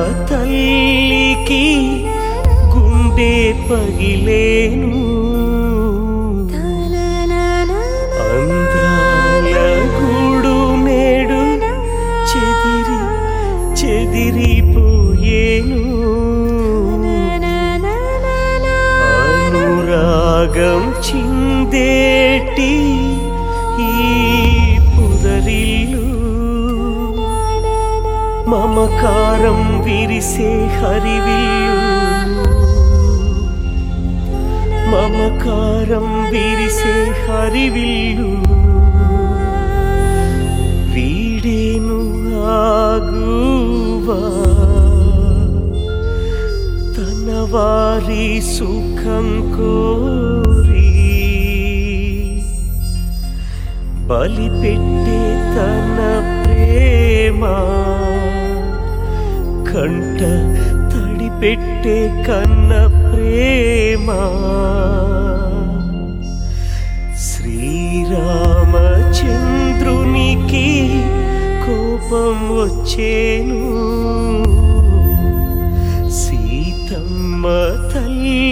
తల్లికి గుండె పగిలేను అందాల గూడు నేడు చెదిరి చెదిరిపోయేను అనురాగం చిందేటి ఈ పుదరిల్లు మమకారం విరిసే హరివిల్లు మమకారం విరిసే హరివిల్లు వీడేను ఆగువా తన వారి సుఖం కోరి బలిపెట్టే తన ప్రేమ కంట తడిపెట్టే కన్న ప్రేమ శ్రీరామచంద్రునికి కోపం వచ్చేను సీతమ్మ తల్లి